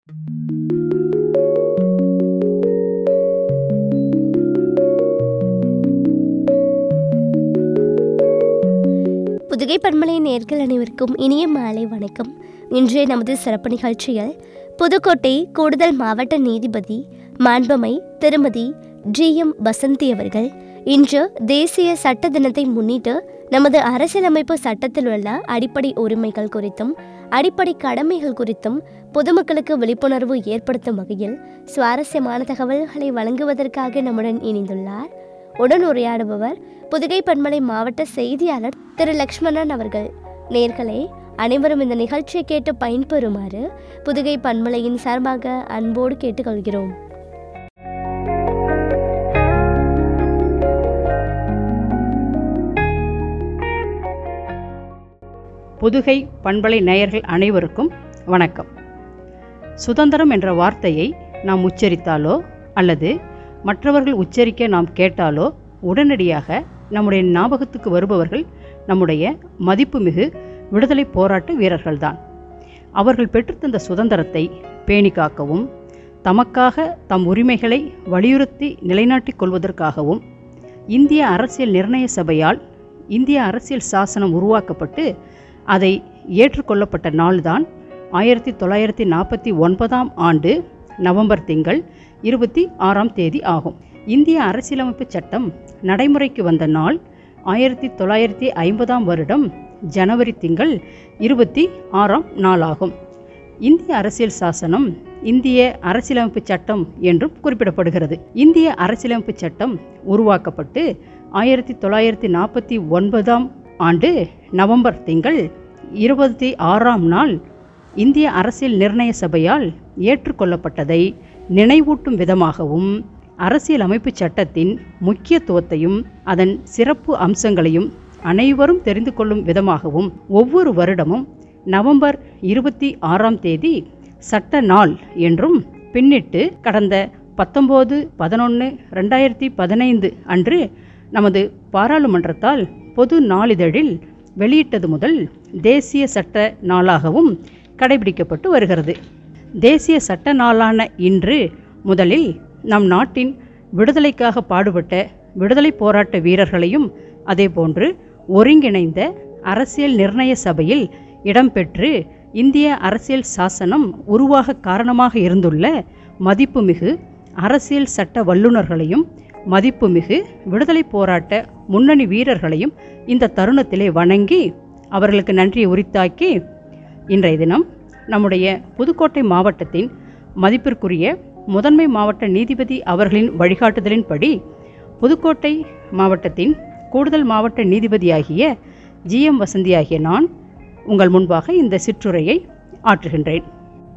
புதுகை பண்பலை நேர்கள் அனைவருக்கும் இனிய மாலை வணக்கம் இன்றைய நமது சிறப்பு நிகழ்ச்சியில் புதுக்கோட்டை கூடுதல் மாவட்ட நீதிபதி மாண்பமை திருமதி ஜி எம் வசந்தி அவர்கள் இன்று தேசிய சட்ட தினத்தை முன்னிட்டு நமது அரசியலமைப்பு சட்டத்தில் உள்ள அடிப்படை உரிமைகள் குறித்தும் அடிப்படை கடமைகள் குறித்தும் பொதுமக்களுக்கு விழிப்புணர்வு ஏற்படுத்தும் வகையில் சுவாரஸ்யமான தகவல்களை வழங்குவதற்காக நம்முடன் இணைந்துள்ளார் உடன் உரையாடுபவர் புதுகை பண்பலை மாவட்ட செய்தியாளர் திரு லக்ஷ்மணன் அவர்கள் நேர்களே அனைவரும் இந்த நிகழ்ச்சியை கேட்டு பயன்பெறுமாறு புதுகை பண்பலையின் சார்பாக அன்போடு கேட்டுக்கொள்கிறோம் புதுகை பண்பலை நேயர்கள் அனைவருக்கும் வணக்கம் சுதந்திரம் என்ற வார்த்தையை நாம் உச்சரித்தாலோ அல்லது மற்றவர்கள் உச்சரிக்க நாம் கேட்டாலோ உடனடியாக நம்முடைய ஞாபகத்துக்கு வருபவர்கள் நம்முடைய மதிப்புமிகு விடுதலை போராட்ட வீரர்கள்தான் அவர்கள் பெற்றுத்தந்த சுதந்திரத்தை பேணி காக்கவும் தமக்காக தம் உரிமைகளை வலியுறுத்தி நிலைநாட்டிக் கொள்வதற்காகவும் இந்திய அரசியல் நிர்ணய சபையால் இந்திய அரசியல் சாசனம் உருவாக்கப்பட்டு அதை ஏற்றுக்கொள்ளப்பட்ட நாள்தான் ஆயிரத்தி தொள்ளாயிரத்தி நாற்பத்தி ஒன்பதாம் ஆண்டு நவம்பர் திங்கள் இருபத்தி ஆறாம் தேதி ஆகும் இந்திய அரசியலமைப்பு சட்டம் நடைமுறைக்கு வந்த நாள் ஆயிரத்தி தொள்ளாயிரத்தி ஐம்பதாம் வருடம் ஜனவரி திங்கள் இருபத்தி ஆறாம் நாளாகும் இந்திய அரசியல் சாசனம் இந்திய அரசியலமைப்பு சட்டம் என்றும் குறிப்பிடப்படுகிறது இந்திய அரசியலமைப்பு சட்டம் உருவாக்கப்பட்டு ஆயிரத்தி தொள்ளாயிரத்தி நாற்பத்தி ஒன்பதாம் ஆண்டு நவம்பர் திங்கள் இருபத்தி ஆறாம் நாள் இந்திய அரசியல் நிர்ணய சபையால் ஏற்றுக்கொள்ளப்பட்டதை நினைவூட்டும் விதமாகவும் அரசியல் அமைப்பு சட்டத்தின் முக்கியத்துவத்தையும் அதன் சிறப்பு அம்சங்களையும் அனைவரும் தெரிந்து கொள்ளும் விதமாகவும் ஒவ்வொரு வருடமும் நவம்பர் இருபத்தி ஆறாம் தேதி சட்ட நாள் என்றும் பின்னிட்டு கடந்த பத்தொம்போது பதினொன்று ரெண்டாயிரத்தி பதினைந்து அன்று நமது பாராளுமன்றத்தால் பொது நாளிதழில் வெளியிட்டது முதல் தேசிய சட்ட நாளாகவும் கடைபிடிக்கப்பட்டு வருகிறது தேசிய சட்ட நாளான இன்று முதலில் நம் நாட்டின் விடுதலைக்காக பாடுபட்ட விடுதலை போராட்ட வீரர்களையும் அதேபோன்று ஒருங்கிணைந்த அரசியல் நிர்ணய சபையில் இடம்பெற்று இந்திய அரசியல் சாசனம் உருவாக காரணமாக இருந்துள்ள மதிப்புமிகு அரசியல் சட்ட வல்லுநர்களையும் மதிப்புமிகு விடுதலை போராட்ட முன்னணி வீரர்களையும் இந்த தருணத்திலே வணங்கி அவர்களுக்கு நன்றியை உரித்தாக்கி இன்றைய தினம் நம்முடைய புதுக்கோட்டை மாவட்டத்தின் மதிப்பிற்குரிய முதன்மை மாவட்ட நீதிபதி அவர்களின் வழிகாட்டுதலின்படி புதுக்கோட்டை மாவட்டத்தின் கூடுதல் மாவட்ட நீதிபதியாகிய ஜிஎம் வசந்தி ஆகிய நான் உங்கள் முன்பாக இந்த சிற்றுரையை ஆற்றுகின்றேன்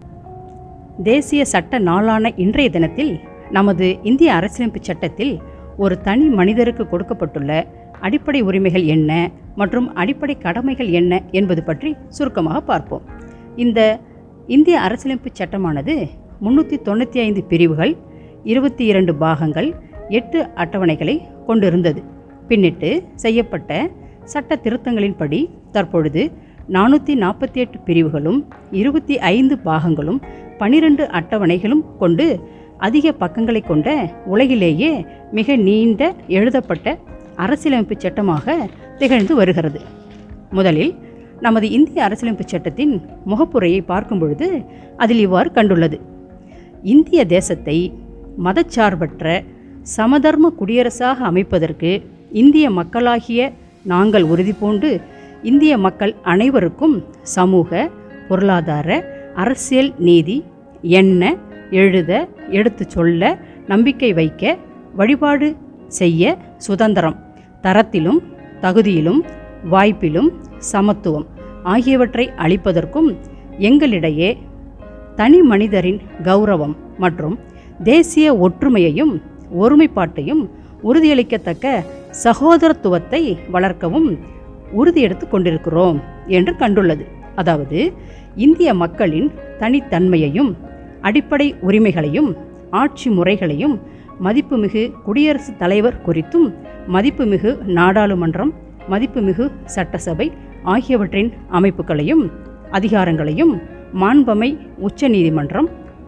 தேசிய சட்ட நாளான இன்றைய தினத்தில் நமது இந்திய அரசியலமைப்பு சட்டத்தில் ஒரு தனி மனிதருக்கு கொடுக்கப்பட்டுள்ள அடிப்படை உரிமைகள் என்ன மற்றும் அடிப்படை கடமைகள் என்ன என்பது பற்றி சுருக்கமாக பார்ப்போம் இந்த இந்திய அரசியலமைப்பு சட்டமானது முன்னூற்றி தொண்ணூற்றி ஐந்து பிரிவுகள் இருபத்தி இரண்டு பாகங்கள் எட்டு அட்டவணைகளை கொண்டிருந்தது பின்னிட்டு செய்யப்பட்ட சட்ட திருத்தங்களின்படி தற்பொழுது நானூற்றி நாற்பத்தி எட்டு பிரிவுகளும் இருபத்தி ஐந்து பாகங்களும் பனிரெண்டு அட்டவணைகளும் கொண்டு அதிக பக்கங்களை கொண்ட உலகிலேயே மிக நீண்ட எழுதப்பட்ட அரசியலமைப்பு சட்டமாக திகழ்ந்து வருகிறது முதலில் நமது இந்திய அரசியலமைப்பு சட்டத்தின் முகப்புரையை பார்க்கும் பொழுது அதில் இவ்வாறு கண்டுள்ளது இந்திய தேசத்தை மதச்சார்பற்ற சமதர்ம குடியரசாக அமைப்பதற்கு இந்திய மக்களாகிய நாங்கள் உறுதி பூண்டு இந்திய மக்கள் அனைவருக்கும் சமூக பொருளாதார அரசியல் நீதி எண்ண எழுத எடுத்து சொல்ல நம்பிக்கை வைக்க வழிபாடு செய்ய சுதந்திரம் தரத்திலும் தகுதியிலும் வாய்ப்பிலும் சமத்துவம் ஆகியவற்றை அளிப்பதற்கும் எங்களிடையே தனி மனிதரின் கௌரவம் மற்றும் தேசிய ஒற்றுமையையும் ஒருமைப்பாட்டையும் உறுதியளிக்கத்தக்க சகோதரத்துவத்தை வளர்க்கவும் உறுதியெடுத்து கொண்டிருக்கிறோம் என்று கண்டுள்ளது அதாவது இந்திய மக்களின் தனித்தன்மையையும் அடிப்படை உரிமைகளையும் ஆட்சி முறைகளையும் மதிப்புமிகு குடியரசுத் தலைவர் குறித்தும் மதிப்புமிகு நாடாளுமன்றம் மதிப்புமிகு சட்டசபை ஆகியவற்றின் அமைப்புகளையும் அதிகாரங்களையும் மாண்பமை உச்சநீதிமன்றம்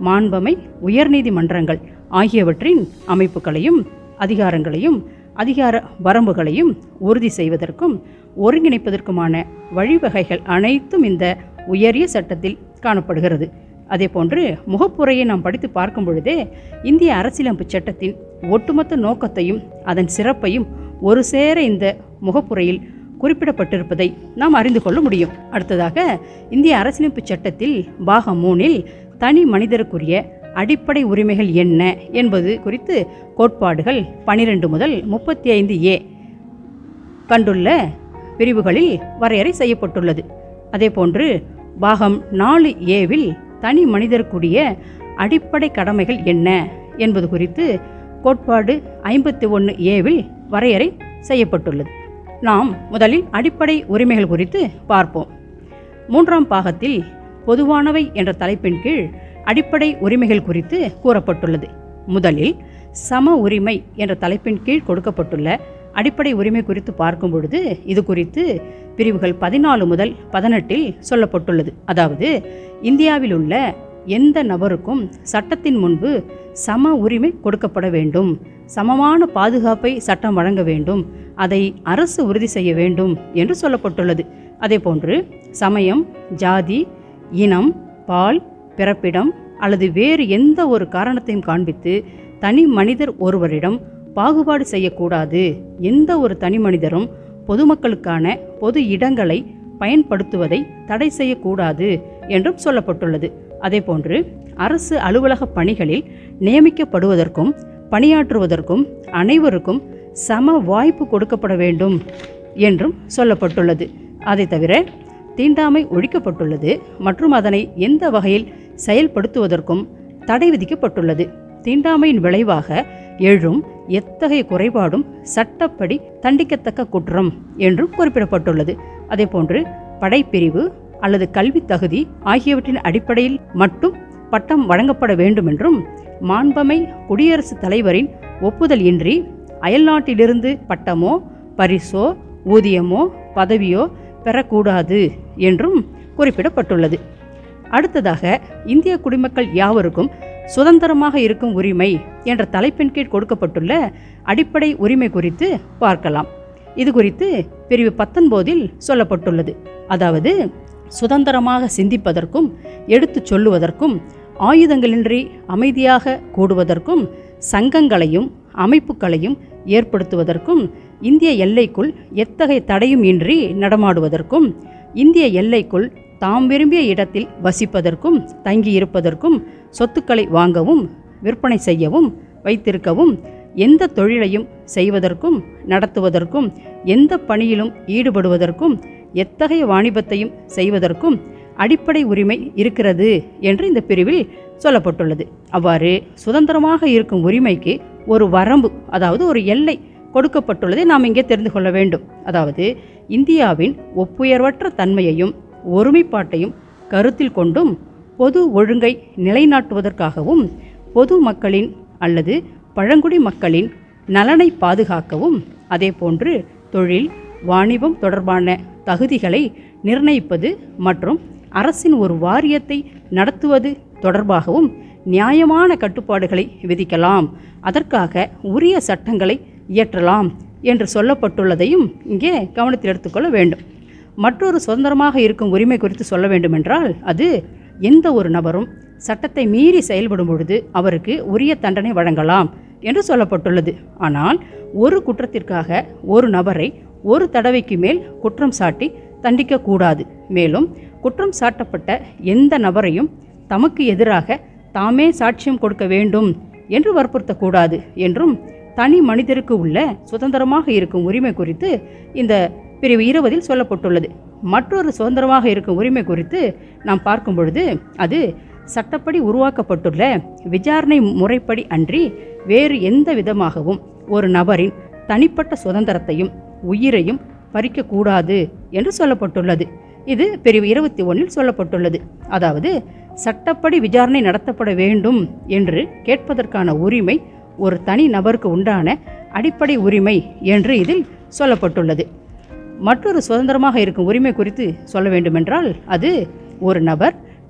மாண்பமை உயர்நீதிமன்றங்கள் ஆகியவற்றின் அமைப்புகளையும் அதிகாரங்களையும் அதிகார வரம்புகளையும் உறுதி செய்வதற்கும் ஒருங்கிணைப்பதற்குமான வழிவகைகள் அனைத்தும் இந்த உயரிய சட்டத்தில் காணப்படுகிறது அதேபோன்று முகப்புரையை நாம் படித்து பார்க்கும் பொழுதே இந்திய அரசியலமைப்பு சட்டத்தின் ஒட்டுமொத்த நோக்கத்தையும் அதன் சிறப்பையும் ஒரு சேர இந்த முகப்புரையில் குறிப்பிடப்பட்டிருப்பதை நாம் அறிந்து கொள்ள முடியும் அடுத்ததாக இந்திய அரசியலமைப்பு சட்டத்தில் பாகம் மூணில் தனி மனிதருக்குரிய அடிப்படை உரிமைகள் என்ன என்பது குறித்து கோட்பாடுகள் பனிரெண்டு முதல் முப்பத்தி ஐந்து ஏ கண்டுள்ள பிரிவுகளில் வரையறை செய்யப்பட்டுள்ளது அதேபோன்று பாகம் நாலு ஏவில் தனி மனிதருக்குரிய அடிப்படை கடமைகள் என்ன என்பது குறித்து கோட்பாடு ஐம்பத்தி ஒன்று ஏவில் வரையறை செய்யப்பட்டுள்ளது நாம் முதலில் அடிப்படை உரிமைகள் குறித்து பார்ப்போம் மூன்றாம் பாகத்தில் பொதுவானவை என்ற தலைப்பின் கீழ் அடிப்படை உரிமைகள் குறித்து கூறப்பட்டுள்ளது முதலில் சம உரிமை என்ற தலைப்பின் கீழ் கொடுக்கப்பட்டுள்ள அடிப்படை உரிமை குறித்து பார்க்கும் பொழுது இது குறித்து பிரிவுகள் பதினாலு முதல் பதினெட்டில் சொல்லப்பட்டுள்ளது அதாவது இந்தியாவில் உள்ள எந்த நபருக்கும் சட்டத்தின் முன்பு சம உரிமை கொடுக்கப்பட வேண்டும் சமமான பாதுகாப்பை சட்டம் வழங்க வேண்டும் அதை அரசு உறுதி செய்ய வேண்டும் என்று சொல்லப்பட்டுள்ளது அதேபோன்று சமயம் ஜாதி இனம் பால் பிறப்பிடம் அல்லது வேறு எந்த ஒரு காரணத்தையும் காண்பித்து தனி மனிதர் ஒருவரிடம் பாகுபாடு செய்யக்கூடாது எந்த ஒரு தனி மனிதரும் பொதுமக்களுக்கான பொது இடங்களை பயன்படுத்துவதை தடை செய்யக்கூடாது என்றும் சொல்லப்பட்டுள்ளது அதேபோன்று அரசு அலுவலக பணிகளில் நியமிக்கப்படுவதற்கும் பணியாற்றுவதற்கும் அனைவருக்கும் சம வாய்ப்பு கொடுக்கப்பட வேண்டும் என்றும் சொல்லப்பட்டுள்ளது அதை தவிர தீண்டாமை ஒழிக்கப்பட்டுள்ளது மற்றும் அதனை எந்த வகையில் செயல்படுத்துவதற்கும் தடை விதிக்கப்பட்டுள்ளது தீண்டாமையின் விளைவாக எழும் எத்தகைய குறைபாடும் சட்டப்படி தண்டிக்கத்தக்க குற்றம் என்றும் குறிப்பிடப்பட்டுள்ளது அதேபோன்று படைப்பிரிவு அல்லது கல்வி தகுதி ஆகியவற்றின் அடிப்படையில் மட்டும் பட்டம் வழங்கப்பட வேண்டும் என்றும் மாண்பமை குடியரசுத் தலைவரின் ஒப்புதல் இன்றி அயல்நாட்டிலிருந்து பட்டமோ பரிசோ ஊதியமோ பதவியோ பெறக்கூடாது என்றும் குறிப்பிடப்பட்டுள்ளது அடுத்ததாக இந்திய குடிமக்கள் யாவருக்கும் சுதந்திரமாக இருக்கும் உரிமை என்ற தலைப்பின் கீழ் கொடுக்கப்பட்டுள்ள அடிப்படை உரிமை குறித்து பார்க்கலாம் இது குறித்து பிரிவு பத்தொன்பதில் சொல்லப்பட்டுள்ளது அதாவது சுதந்திரமாக சிந்திப்பதற்கும் எடுத்துச் சொல்லுவதற்கும் ஆயுதங்களின்றி அமைதியாக கூடுவதற்கும் சங்கங்களையும் அமைப்புகளையும் ஏற்படுத்துவதற்கும் இந்திய எல்லைக்குள் எத்தகைய தடையும் இன்றி நடமாடுவதற்கும் இந்திய எல்லைக்குள் தாம் விரும்பிய இடத்தில் வசிப்பதற்கும் தங்கியிருப்பதற்கும் சொத்துக்களை வாங்கவும் விற்பனை செய்யவும் வைத்திருக்கவும் எந்த தொழிலையும் செய்வதற்கும் நடத்துவதற்கும் எந்த பணியிலும் ஈடுபடுவதற்கும் எத்தகைய வாணிபத்தையும் செய்வதற்கும் அடிப்படை உரிமை இருக்கிறது என்று இந்த பிரிவில் சொல்லப்பட்டுள்ளது அவ்வாறு சுதந்திரமாக இருக்கும் உரிமைக்கு ஒரு வரம்பு அதாவது ஒரு எல்லை கொடுக்கப்பட்டுள்ளதை நாம் இங்கே தெரிந்து கொள்ள வேண்டும் அதாவது இந்தியாவின் ஒப்புயர்வற்ற தன்மையையும் ஒருமைப்பாட்டையும் கருத்தில் கொண்டும் பொது ஒழுங்கை நிலைநாட்டுவதற்காகவும் பொது மக்களின் அல்லது பழங்குடி மக்களின் நலனை பாதுகாக்கவும் அதேபோன்று தொழில் வாணிபம் தொடர்பான தகுதிகளை நிர்ணயிப்பது மற்றும் அரசின் ஒரு வாரியத்தை நடத்துவது தொடர்பாகவும் நியாயமான கட்டுப்பாடுகளை விதிக்கலாம் அதற்காக உரிய சட்டங்களை இயற்றலாம் என்று சொல்லப்பட்டுள்ளதையும் இங்கே கவனத்தில் எடுத்துக்கொள்ள வேண்டும் மற்றொரு சுதந்திரமாக இருக்கும் உரிமை குறித்து சொல்ல வேண்டுமென்றால் அது எந்த ஒரு நபரும் சட்டத்தை மீறி செயல்படும் பொழுது அவருக்கு உரிய தண்டனை வழங்கலாம் என்று சொல்லப்பட்டுள்ளது ஆனால் ஒரு குற்றத்திற்காக ஒரு நபரை ஒரு தடவைக்கு மேல் குற்றம் சாட்டி தண்டிக்கக்கூடாது மேலும் குற்றம் சாட்டப்பட்ட எந்த நபரையும் தமக்கு எதிராக தாமே சாட்சியம் கொடுக்க வேண்டும் என்று வற்புறுத்தக்கூடாது என்றும் தனி மனிதருக்கு உள்ள சுதந்திரமாக இருக்கும் உரிமை குறித்து இந்த பிரிவு இருபதில் சொல்லப்பட்டுள்ளது மற்றொரு சுதந்திரமாக இருக்கும் உரிமை குறித்து நாம் பார்க்கும் பொழுது அது சட்டப்படி உருவாக்கப்பட்டுள்ள விசாரணை முறைப்படி அன்றி வேறு எந்த விதமாகவும் ஒரு நபரின் தனிப்பட்ட சுதந்திரத்தையும் உயிரையும் பறிக்கக்கூடாது என்று சொல்லப்பட்டுள்ளது இது பிரிவு இருபத்தி ஒன்றில் சொல்லப்பட்டுள்ளது அதாவது சட்டப்படி விசாரணை நடத்தப்பட வேண்டும் என்று கேட்பதற்கான உரிமை ஒரு தனி நபருக்கு உண்டான அடிப்படை உரிமை என்று இதில் சொல்லப்பட்டுள்ளது மற்றொரு சுதந்திரமாக இருக்கும் உரிமை குறித்து சொல்ல வேண்டுமென்றால் அது ஒரு நபர்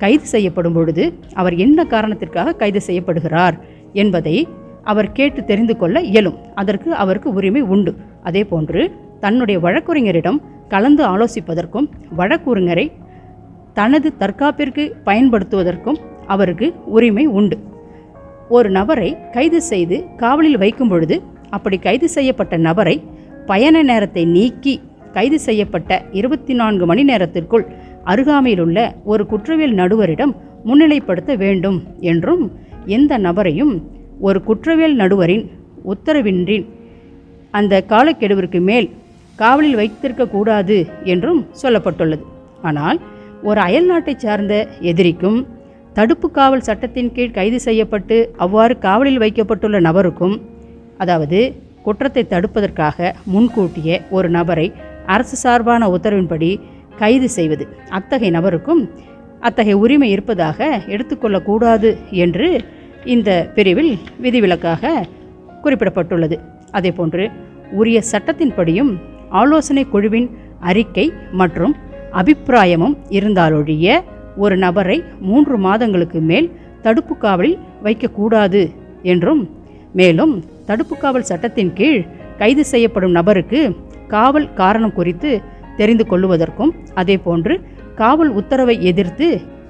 கைது செய்யப்படும் பொழுது அவர் என்ன காரணத்திற்காக கைது செய்யப்படுகிறார் என்பதை அவர் கேட்டு தெரிந்து கொள்ள இயலும் அதற்கு அவருக்கு உரிமை உண்டு அதே போன்று தன்னுடைய வழக்குரைஞரிடம் கலந்து ஆலோசிப்பதற்கும் வழக்குரைஞரை தனது தற்காப்பிற்கு பயன்படுத்துவதற்கும் அவருக்கு உரிமை உண்டு ஒரு நபரை கைது செய்து காவலில் வைக்கும் பொழுது அப்படி கைது செய்யப்பட்ட நபரை பயண நேரத்தை நீக்கி கைது செய்யப்பட்ட இருபத்தி நான்கு மணி நேரத்திற்குள் அருகாமையிலுள்ள ஒரு குற்றவியல் நடுவரிடம் முன்னிலைப்படுத்த வேண்டும் என்றும் எந்த நபரையும் ஒரு குற்றவியல் நடுவரின் உத்தரவின்றி அந்த காலக்கெடுவிற்கு மேல் காவலில் வைத்திருக்க கூடாது என்றும் சொல்லப்பட்டுள்ளது ஆனால் ஒரு அயல் நாட்டைச் சார்ந்த எதிரிக்கும் தடுப்பு காவல் சட்டத்தின் கீழ் கைது செய்யப்பட்டு அவ்வாறு காவலில் வைக்கப்பட்டுள்ள நபருக்கும் அதாவது குற்றத்தை தடுப்பதற்காக முன்கூட்டிய ஒரு நபரை அரசு சார்பான உத்தரவின்படி கைது செய்வது அத்தகைய நபருக்கும் அத்தகைய உரிமை இருப்பதாக எடுத்துக்கொள்ளக்கூடாது என்று இந்த பிரிவில் விதிவிலக்காக குறிப்பிடப்பட்டுள்ளது அதேபோன்று உரிய சட்டத்தின்படியும் ஆலோசனை குழுவின் அறிக்கை மற்றும் அபிப்பிராயமும் இருந்தாலொழிய ஒரு நபரை மூன்று மாதங்களுக்கு மேல் தடுப்பு காவலில் வைக்கக்கூடாது என்றும் மேலும் தடுப்பு காவல் சட்டத்தின் கீழ் கைது செய்யப்படும் நபருக்கு காவல் காரணம் குறித்து தெரிந்து கொள்ளுவதற்கும் அதேபோன்று காவல் உத்தரவை எதிர்த்து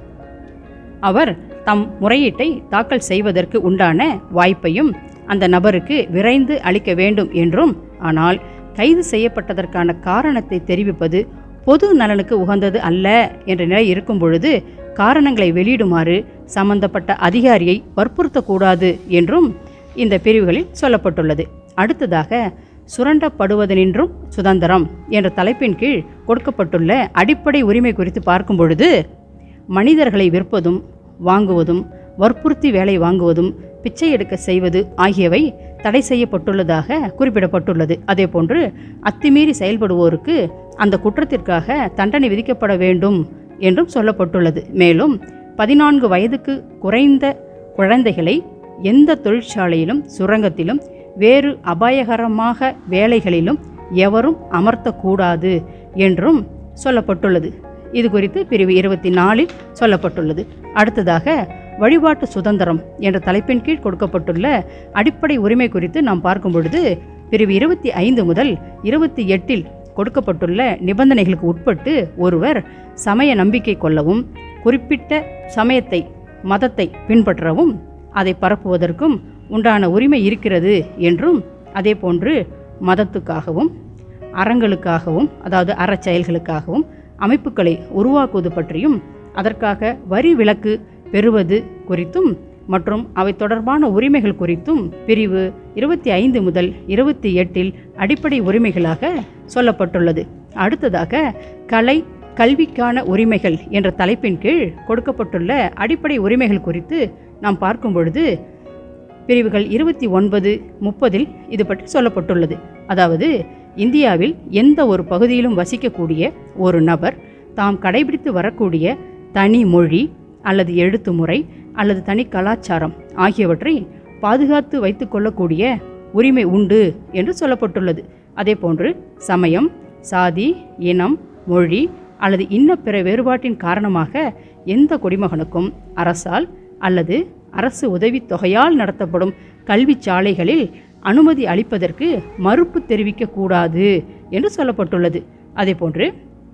அவர் தம் முறையீட்டை தாக்கல் செய்வதற்கு உண்டான வாய்ப்பையும் அந்த நபருக்கு விரைந்து அளிக்க வேண்டும் என்றும் ஆனால் கைது செய்யப்பட்டதற்கான காரணத்தை தெரிவிப்பது பொது நலனுக்கு உகந்தது அல்ல என்ற நிலை இருக்கும் பொழுது காரணங்களை வெளியிடுமாறு சம்பந்தப்பட்ட அதிகாரியை வற்புறுத்தக்கூடாது என்றும் இந்த பிரிவுகளில் சொல்லப்பட்டுள்ளது அடுத்ததாக சுரண்டப்படுவதனின்றும் சுதந்திரம் என்ற தலைப்பின் கீழ் கொடுக்கப்பட்டுள்ள அடிப்படை உரிமை குறித்து பார்க்கும் பொழுது மனிதர்களை விற்பதும் வாங்குவதும் வற்புறுத்தி வேலை வாங்குவதும் பிச்சை எடுக்க செய்வது ஆகியவை தடை செய்யப்பட்டுள்ளதாக குறிப்பிடப்பட்டுள்ளது அதேபோன்று அத்துமீறி செயல்படுவோருக்கு அந்த குற்றத்திற்காக தண்டனை விதிக்கப்பட வேண்டும் என்றும் சொல்லப்பட்டுள்ளது மேலும் பதினான்கு வயதுக்கு குறைந்த குழந்தைகளை எந்த தொழிற்சாலையிலும் சுரங்கத்திலும் வேறு அபாயகரமாக வேலைகளிலும் எவரும் அமர்த்தக்கூடாது என்றும் சொல்லப்பட்டுள்ளது இது குறித்து பிரிவு இருபத்தி நாலில் சொல்லப்பட்டுள்ளது அடுத்ததாக வழிபாட்டு சுதந்திரம் என்ற தலைப்பின் கீழ் கொடுக்கப்பட்டுள்ள அடிப்படை உரிமை குறித்து நாம் பார்க்கும் பொழுது பிரிவு இருபத்தி ஐந்து முதல் இருபத்தி எட்டில் கொடுக்கப்பட்டுள்ள நிபந்தனைகளுக்கு உட்பட்டு ஒருவர் சமய நம்பிக்கை கொள்ளவும் குறிப்பிட்ட சமயத்தை மதத்தை பின்பற்றவும் அதை பரப்புவதற்கும் உண்டான உரிமை இருக்கிறது என்றும் அதேபோன்று மதத்துக்காகவும் அறங்களுக்காகவும் அதாவது அறச்செயல்களுக்காகவும் அமைப்புகளை உருவாக்குவது பற்றியும் அதற்காக வரி விலக்கு பெறுவது குறித்தும் மற்றும் அவை தொடர்பான உரிமைகள் குறித்தும் பிரிவு இருபத்தி ஐந்து முதல் இருபத்தி எட்டில் அடிப்படை உரிமைகளாக சொல்லப்பட்டுள்ளது அடுத்ததாக கலை கல்விக்கான உரிமைகள் என்ற தலைப்பின் கீழ் கொடுக்கப்பட்டுள்ள அடிப்படை உரிமைகள் குறித்து நாம் பார்க்கும் பொழுது பிரிவுகள் இருபத்தி ஒன்பது முப்பதில் இது பற்றி சொல்லப்பட்டுள்ளது அதாவது இந்தியாவில் எந்த ஒரு பகுதியிலும் வசிக்கக்கூடிய ஒரு நபர் தாம் கடைபிடித்து வரக்கூடிய தனி மொழி அல்லது எழுத்து முறை அல்லது தனி கலாச்சாரம் ஆகியவற்றை பாதுகாத்து வைத்துக் கொள்ளக்கூடிய உரிமை உண்டு என்று சொல்லப்பட்டுள்ளது அதேபோன்று சமயம் சாதி இனம் மொழி அல்லது இன்ன பிற வேறுபாட்டின் காரணமாக எந்த குடிமகனுக்கும் அரசால் அல்லது அரசு உதவித் தொகையால் நடத்தப்படும் கல்விச் சாலைகளில் அனுமதி அளிப்பதற்கு மறுப்பு தெரிவிக்கக்கூடாது என்று சொல்லப்பட்டுள்ளது அதேபோன்று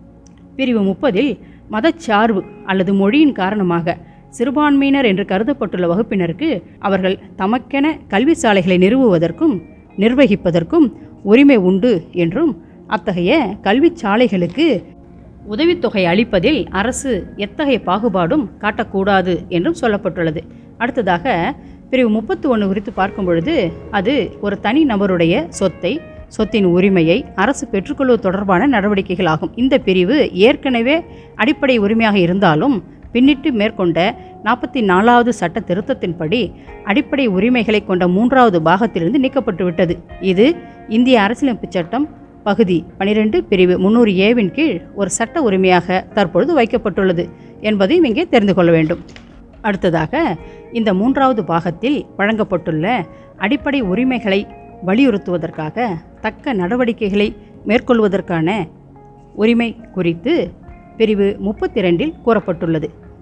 பிரிவு முப்பதில் மதச்சார்பு அல்லது மொழியின் காரணமாக சிறுபான்மையினர் என்று கருதப்பட்டுள்ள வகுப்பினருக்கு அவர்கள் தமக்கென கல்வி சாலைகளை நிறுவுவதற்கும் நிர்வகிப்பதற்கும் உரிமை உண்டு என்றும் அத்தகைய கல்விச் சாலைகளுக்கு உதவித்தொகை அளிப்பதில் அரசு எத்தகைய பாகுபாடும் காட்டக்கூடாது என்றும் சொல்லப்பட்டுள்ளது அடுத்ததாக பிரிவு முப்பத்தி ஒன்று குறித்து பார்க்கும் பொழுது அது ஒரு தனி நபருடைய சொத்தை சொத்தின் உரிமையை அரசு பெற்றுக்கொள்வது தொடர்பான நடவடிக்கைகள் ஆகும் இந்த பிரிவு ஏற்கனவே அடிப்படை உரிமையாக இருந்தாலும் பின்னிட்டு மேற்கொண்ட நாற்பத்தி நாலாவது சட்ட திருத்தத்தின்படி அடிப்படை உரிமைகளை கொண்ட மூன்றாவது பாகத்திலிருந்து நீக்கப்பட்டு விட்டது இது இந்திய அரசியலமைப்பு சட்டம் பகுதி பனிரெண்டு பிரிவு முன்னூறு ஏவின் கீழ் ஒரு சட்ட உரிமையாக தற்பொழுது வைக்கப்பட்டுள்ளது என்பதையும் இங்கே தெரிந்து கொள்ள வேண்டும் அடுத்ததாக இந்த மூன்றாவது பாகத்தில் வழங்கப்பட்டுள்ள அடிப்படை உரிமைகளை வலியுறுத்துவதற்காக தக்க நடவடிக்கைகளை மேற்கொள்வதற்கான உரிமை குறித்து பிரிவு முப்பத்தி ரெண்டில் கூறப்பட்டுள்ளது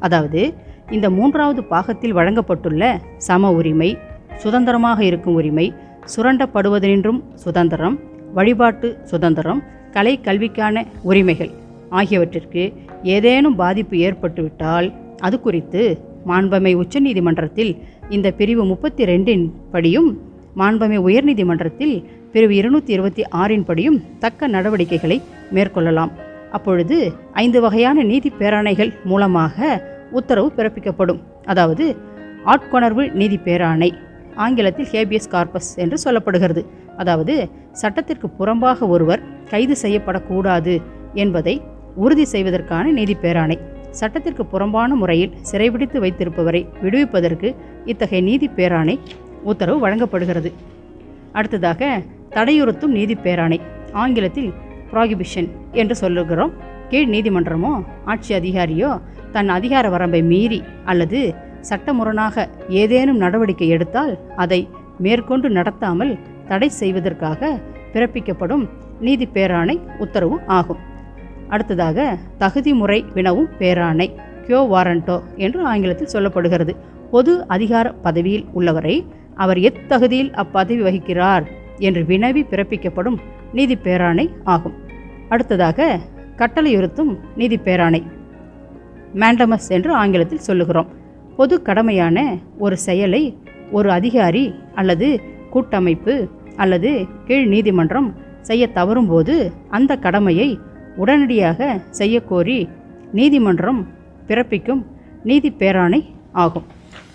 அதாவது இந்த மூன்றாவது பாகத்தில் வழங்கப்பட்டுள்ள சம உரிமை சுதந்திரமாக இருக்கும் உரிமை சுரண்டப்படுவதென்றும் சுதந்திரம் வழிபாட்டு சுதந்திரம் கலை கல்விக்கான உரிமைகள் ஆகியவற்றிற்கு ஏதேனும் பாதிப்பு ஏற்பட்டுவிட்டால் அது குறித்து மாண்பமை உச்சநீதிமன்றத்தில் இந்த பிரிவு முப்பத்தி ரெண்டின் படியும் மாண்பமை உயர்நீதிமன்றத்தில் பிரிவு இருநூத்தி இருபத்தி ஆறின் படியும் தக்க நடவடிக்கைகளை மேற்கொள்ளலாம் அப்பொழுது ஐந்து வகையான நீதி பேராணைகள் மூலமாக உத்தரவு பிறப்பிக்கப்படும் அதாவது ஆட்கொணர்வு நீதி பேராணை ஆங்கிலத்தில் ஹேபியஸ் கார்பஸ் என்று சொல்லப்படுகிறது அதாவது சட்டத்திற்கு புறம்பாக ஒருவர் கைது செய்யப்படக்கூடாது என்பதை உறுதி செய்வதற்கான நீதி பேராணை சட்டத்திற்கு புறம்பான முறையில் சிறைபிடித்து வைத்திருப்பவரை விடுவிப்பதற்கு இத்தகைய நீதி பேராணை உத்தரவு வழங்கப்படுகிறது அடுத்ததாக தடையுறுத்தும் நீதி பேராணை ஆங்கிலத்தில் ப்ராகிபிஷன் என்று சொல்லுகிறோம் கீழ் நீதிமன்றமோ ஆட்சி அதிகாரியோ தன் அதிகார வரம்பை மீறி அல்லது சட்டமுரணாக ஏதேனும் நடவடிக்கை எடுத்தால் அதை மேற்கொண்டு நடத்தாமல் தடை செய்வதற்காக பிறப்பிக்கப்படும் நீதி பேராணை உத்தரவு ஆகும் அடுத்ததாக தகுதி முறை வினவும் பேராணை கியோ வாரண்டோ என்று ஆங்கிலத்தில் சொல்லப்படுகிறது பொது அதிகார பதவியில் உள்ளவரை அவர் எத்தகுதியில் அப்பதவி வகிக்கிறார் என்று வினவி பிறப்பிக்கப்படும் நீதி பேராணை ஆகும் அடுத்ததாக கட்டளையுறுத்தும் நீதி பேராணை மேண்டமஸ் என்று ஆங்கிலத்தில் சொல்லுகிறோம் பொது கடமையான ஒரு செயலை ஒரு அதிகாரி அல்லது கூட்டமைப்பு அல்லது கீழ் நீதிமன்றம் செய்ய தவறும்போது அந்த கடமையை உடனடியாக செய்யக்கோரி நீதிமன்றம் பிறப்பிக்கும் நீதி பேராணை ஆகும்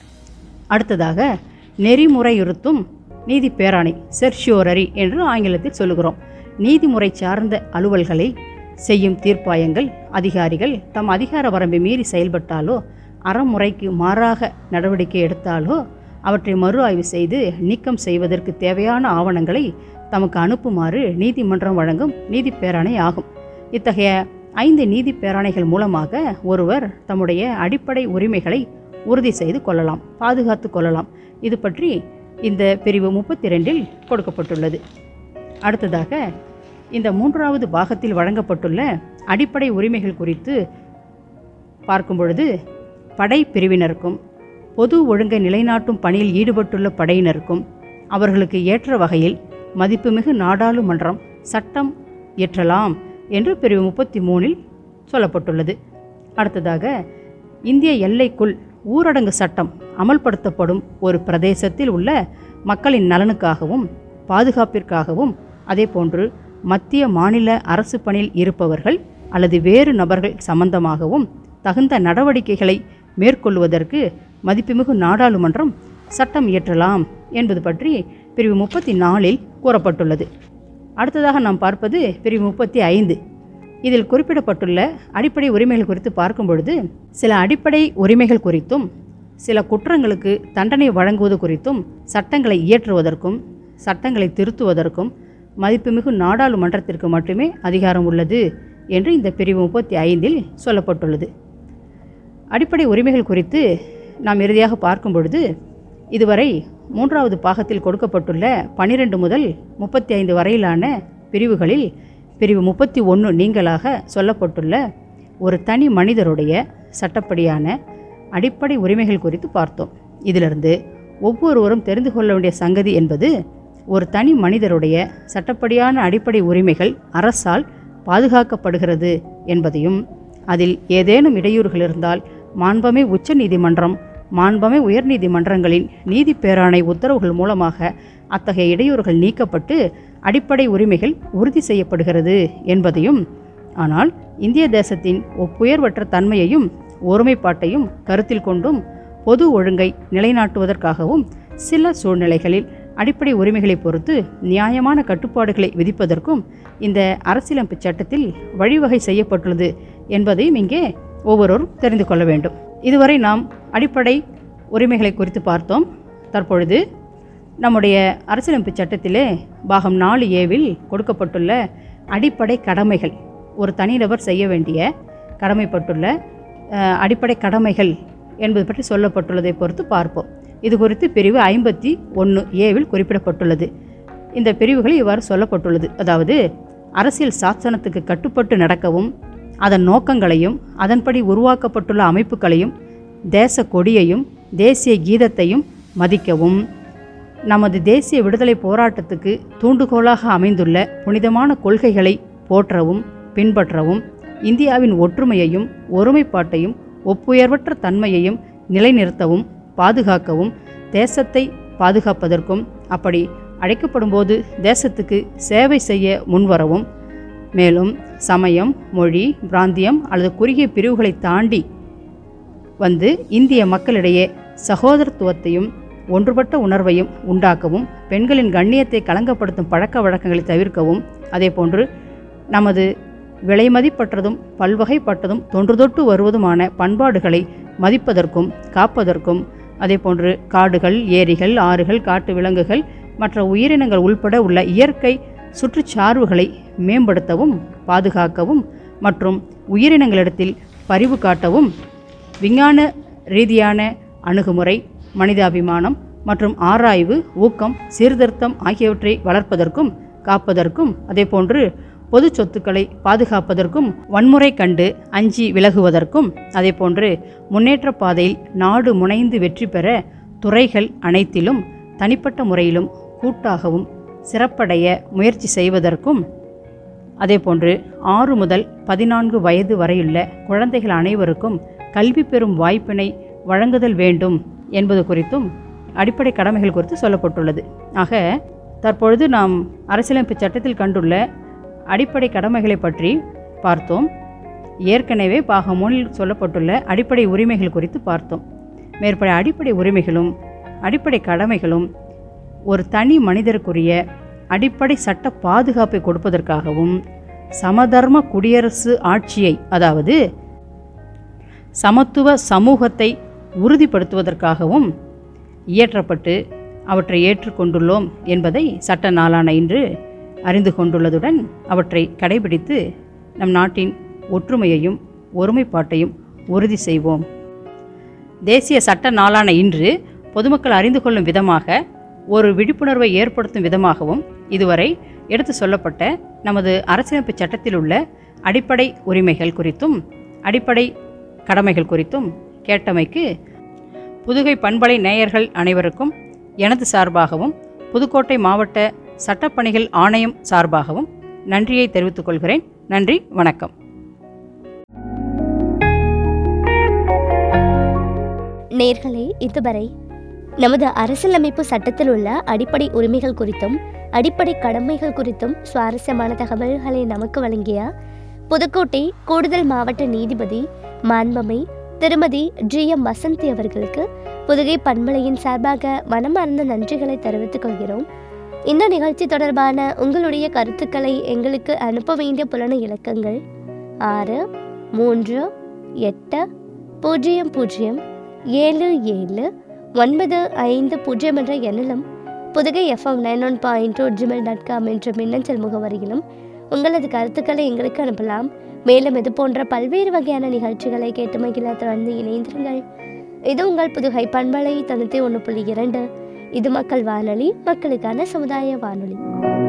அடுத்ததாக நெறிமுறையுறுத்தும் நீதி பேராணை செர்ஷியோரரி என்று ஆங்கிலத்தில் சொல்லுகிறோம் நீதிமுறை சார்ந்த அலுவல்களை செய்யும் தீர்ப்பாயங்கள் அதிகாரிகள் தம் அதிகார வரம்பை மீறி செயல்பட்டாலோ அறமுறைக்கு மாறாக நடவடிக்கை எடுத்தாலோ அவற்றை மறு ஆய்வு செய்து நீக்கம் செய்வதற்கு தேவையான ஆவணங்களை தமக்கு அனுப்புமாறு நீதிமன்றம் வழங்கும் நீதி பேராணை ஆகும் இத்தகைய ஐந்து நீதி பேராணைகள் மூலமாக ஒருவர் தம்முடைய அடிப்படை உரிமைகளை உறுதி செய்து கொள்ளலாம் பாதுகாத்து கொள்ளலாம் இது பற்றி இந்த பிரிவு முப்பத்தி ரெண்டில் கொடுக்கப்பட்டுள்ளது அடுத்ததாக இந்த மூன்றாவது பாகத்தில் வழங்கப்பட்டுள்ள அடிப்படை உரிமைகள் குறித்து பார்க்கும் பொழுது படை பிரிவினருக்கும் பொது ஒழுங்கை நிலைநாட்டும் பணியில் ஈடுபட்டுள்ள படையினருக்கும் அவர்களுக்கு ஏற்ற வகையில் மதிப்புமிகு நாடாளுமன்றம் சட்டம் இயற்றலாம் என்று பிரிவு முப்பத்தி மூணில் சொல்லப்பட்டுள்ளது அடுத்ததாக இந்திய எல்லைக்குள் ஊரடங்கு சட்டம் அமல்படுத்தப்படும் ஒரு பிரதேசத்தில் உள்ள மக்களின் நலனுக்காகவும் பாதுகாப்பிற்காகவும் அதேபோன்று மத்திய மாநில அரசு பணியில் இருப்பவர்கள் அல்லது வேறு நபர்கள் சம்பந்தமாகவும் தகுந்த நடவடிக்கைகளை மேற்கொள்வதற்கு மதிப்புமிகு நாடாளுமன்றம் சட்டம் இயற்றலாம் என்பது பற்றி பிரிவு முப்பத்தி நாலில் கூறப்பட்டுள்ளது அடுத்ததாக நாம் பார்ப்பது பிரிவு முப்பத்தி ஐந்து இதில் குறிப்பிடப்பட்டுள்ள அடிப்படை உரிமைகள் குறித்து பார்க்கும் பொழுது சில அடிப்படை உரிமைகள் குறித்தும் சில குற்றங்களுக்கு தண்டனை வழங்குவது குறித்தும் சட்டங்களை இயற்றுவதற்கும் சட்டங்களை திருத்துவதற்கும் மதிப்புமிகு நாடாளுமன்றத்திற்கு மட்டுமே அதிகாரம் உள்ளது என்று இந்த பிரிவு முப்பத்தி ஐந்தில் சொல்லப்பட்டுள்ளது அடிப்படை உரிமைகள் குறித்து நாம் இறுதியாக பார்க்கும் பொழுது இதுவரை மூன்றாவது பாகத்தில் கொடுக்கப்பட்டுள்ள பனிரெண்டு முதல் முப்பத்தி ஐந்து வரையிலான பிரிவுகளில் பிரிவு முப்பத்தி ஒன்று நீங்களாக சொல்லப்பட்டுள்ள ஒரு தனி மனிதருடைய சட்டப்படியான அடிப்படை உரிமைகள் குறித்து பார்த்தோம் இதிலிருந்து ஒவ்வொருவரும் தெரிந்து கொள்ள வேண்டிய சங்கதி என்பது ஒரு தனி மனிதருடைய சட்டப்படியான அடிப்படை உரிமைகள் அரசால் பாதுகாக்கப்படுகிறது என்பதையும் அதில் ஏதேனும் இடையூறுகள் இருந்தால் மாண்பமை உச்ச நீதிமன்றம் மாண்பமை உயர்நீதிமன்றங்களின் நீதி பேராணை உத்தரவுகள் மூலமாக அத்தகைய இடையூறுகள் நீக்கப்பட்டு அடிப்படை உரிமைகள் உறுதி செய்யப்படுகிறது என்பதையும் ஆனால் இந்திய தேசத்தின் ஒப்புயர்வற்ற தன்மையையும் ஒருமைப்பாட்டையும் கருத்தில் கொண்டும் பொது ஒழுங்கை நிலைநாட்டுவதற்காகவும் சில சூழ்நிலைகளில் அடிப்படை உரிமைகளை பொறுத்து நியாயமான கட்டுப்பாடுகளை விதிப்பதற்கும் இந்த அரசியலமைப்பு சட்டத்தில் வழிவகை செய்யப்பட்டுள்ளது என்பதையும் இங்கே ஒவ்வொருவரும் தெரிந்து கொள்ள வேண்டும் இதுவரை நாம் அடிப்படை உரிமைகளை குறித்து பார்த்தோம் தற்பொழுது நம்முடைய அரசியலமைப்பு சட்டத்திலே பாகம் நாலு ஏவில் கொடுக்கப்பட்டுள்ள அடிப்படை கடமைகள் ஒரு தனிநபர் செய்ய வேண்டிய கடமைப்பட்டுள்ள அஹ், அடிப்படை கடமைகள் என்பது பற்றி சொல்லப்பட்டுள்ளதை பொறுத்து பார்ப்போம் இது குறித்து பிரிவு ஐம்பத்தி ஒன்று ஏவில் குறிப்பிடப்பட்டுள்ளது இந்த பிரிவுகளில் இவ்வாறு சொல்லப்பட்டுள்ளது அதாவது அரசியல் சாசனத்துக்கு கட்டுப்பட்டு நடக்கவும் அதன் நோக்கங்களையும் அதன்படி உருவாக்கப்பட்டுள்ள அமைப்புகளையும் தேச கொடியையும் தேசிய கீதத்தையும் மதிக்கவும் நமது தேசிய விடுதலை போராட்டத்துக்கு தூண்டுகோலாக அமைந்துள்ள புனிதமான கொள்கைகளை போற்றவும் பின்பற்றவும் இந்தியாவின் ஒற்றுமையையும் ஒருமைப்பாட்டையும் ஒப்புயர்வற்ற தன்மையையும் நிலைநிறுத்தவும் பாதுகாக்கவும் தேசத்தை பாதுகாப்பதற்கும் அப்படி அழைக்கப்படும்போது தேசத்துக்கு சேவை செய்ய முன்வரவும் மேலும் சமயம் மொழி பிராந்தியம் அல்லது குறுகிய பிரிவுகளை தாண்டி வந்து இந்திய மக்களிடையே சகோதரத்துவத்தையும் ஒன்றுபட்ட உணர்வையும் உண்டாக்கவும் பெண்களின் கண்ணியத்தை களங்கப்படுத்தும் பழக்க வழக்கங்களை தவிர்க்கவும் அதேபோன்று நமது விலைமதிப்பற்றதும் பல்வகைப்பட்டதும் தொன்றுதொட்டு வருவதுமான பண்பாடுகளை மதிப்பதற்கும் காப்பதற்கும் அதேபோன்று காடுகள் ஏரிகள் ஆறுகள் காட்டு விலங்குகள் மற்ற உயிரினங்கள் உள்பட உள்ள இயற்கை சுற்றுச்சார்புகளை மேம்படுத்தவும் பாதுகாக்கவும் மற்றும் உயிரினங்களிடத்தில் பரிவு காட்டவும் விஞ்ஞான ரீதியான அணுகுமுறை மனிதாபிமானம் மற்றும் ஆராய்வு ஊக்கம் சீர்திருத்தம் ஆகியவற்றை வளர்ப்பதற்கும் காப்பதற்கும் அதேபோன்று பொது சொத்துக்களை பாதுகாப்பதற்கும் வன்முறை கண்டு அஞ்சி விலகுவதற்கும் அதேபோன்று முன்னேற்ற பாதையில் நாடு முனைந்து வெற்றி பெற துறைகள் அனைத்திலும் தனிப்பட்ட முறையிலும் கூட்டாகவும் சிறப்படைய முயற்சி செய்வதற்கும் அதேபோன்று ஆறு முதல் பதினான்கு வயது வரையுள்ள குழந்தைகள் அனைவருக்கும் கல்வி பெறும் வாய்ப்பினை வழங்குதல் வேண்டும் என்பது குறித்தும் அடிப்படை கடமைகள் குறித்து சொல்லப்பட்டுள்ளது ஆக தற்பொழுது நாம் அரசியலமைப்பு சட்டத்தில் கண்டுள்ள அடிப்படை கடமைகளை பற்றி பார்த்தோம் ஏற்கனவே பாகம் மூணில் சொல்லப்பட்டுள்ள அடிப்படை உரிமைகள் குறித்து பார்த்தோம் மேற்பட அடிப்படை உரிமைகளும் அடிப்படை கடமைகளும் ஒரு தனி மனிதருக்குரிய அடிப்படை சட்ட பாதுகாப்பை கொடுப்பதற்காகவும் சமதர்ம குடியரசு ஆட்சியை அதாவது சமத்துவ சமூகத்தை உறுதிப்படுத்துவதற்காகவும் இயற்றப்பட்டு அவற்றை ஏற்றுக்கொண்டுள்ளோம் என்பதை சட்ட நாளான இன்று அறிந்து கொண்டுள்ளதுடன் அவற்றை கடைபிடித்து நம் நாட்டின் ஒற்றுமையையும் ஒருமைப்பாட்டையும் உறுதி செய்வோம் தேசிய சட்ட நாளான இன்று பொதுமக்கள் அறிந்து கொள்ளும் விதமாக ஒரு விழிப்புணர்வை ஏற்படுத்தும் விதமாகவும் இதுவரை எடுத்து சொல்லப்பட்ட நமது அரசியலமைப்பு சட்டத்தில் உள்ள அடிப்படை உரிமைகள் குறித்தும் அடிப்படை கடமைகள் குறித்தும் கேட்டமைக்கு புதுகை பண்பலை நேயர்கள் அனைவருக்கும் எனது சார்பாகவும் புதுக்கோட்டை மாவட்ட சட்டப்பணிகள் ஆணையம் சார்பாகவும் நன்றியை தெரிவித்துக் கொள்கிறேன் நன்றி வணக்கம் நேர்களே இதுவரை நமது அரசியலமைப்பு சட்டத்தில் உள்ள அடிப்படை உரிமைகள் குறித்தும் அடிப்படை கடமைகள் குறித்தும் சுவாரஸ்யமான தகவல்களை நமக்கு வழங்கிய புதுக்கோட்டை கூடுதல் மாவட்ட நீதிபதி மாண்பமை திருமதி ஜி எம் வசந்தி அவர்களுக்கு புதுகை பண்பலையின் சார்பாக மனமார்ந்த நன்றிகளை தெரிவித்துக் கொள்கிறோம் இந்த நிகழ்ச்சி தொடர்பான உங்களுடைய கருத்துக்களை எங்களுக்கு அனுப்ப வேண்டிய புலன இலக்கங்கள் ஆறு மூன்று எட்டு பூஜ்ஜியம் பூஜ்ஜியம் ஏழு ஏழு ஒன்பது ஐந்து பூஜ்ஜியம் என்ற எண்ணிலும் Pudugai FM nine one point two Gmail dot com என்ற மின்னஞ்சல் முகவரியிலும் உங்களது கருத்துக்களை எங்களுக்கு அனுப்பலாம் மேலும் இது போன்ற பல்வேறு வகையான நிகழ்ச்சிகளை கேட்டு மகிழ தொடர்ந்து இணைந்திருங்கள் இது உங்கள் புதுகை பண்பலை தொண்ணூற்றி ஒன்று புள்ளி இரண்டு இது மக்கள் வானொலி மக்களுக்கான சமுதாய வானொலி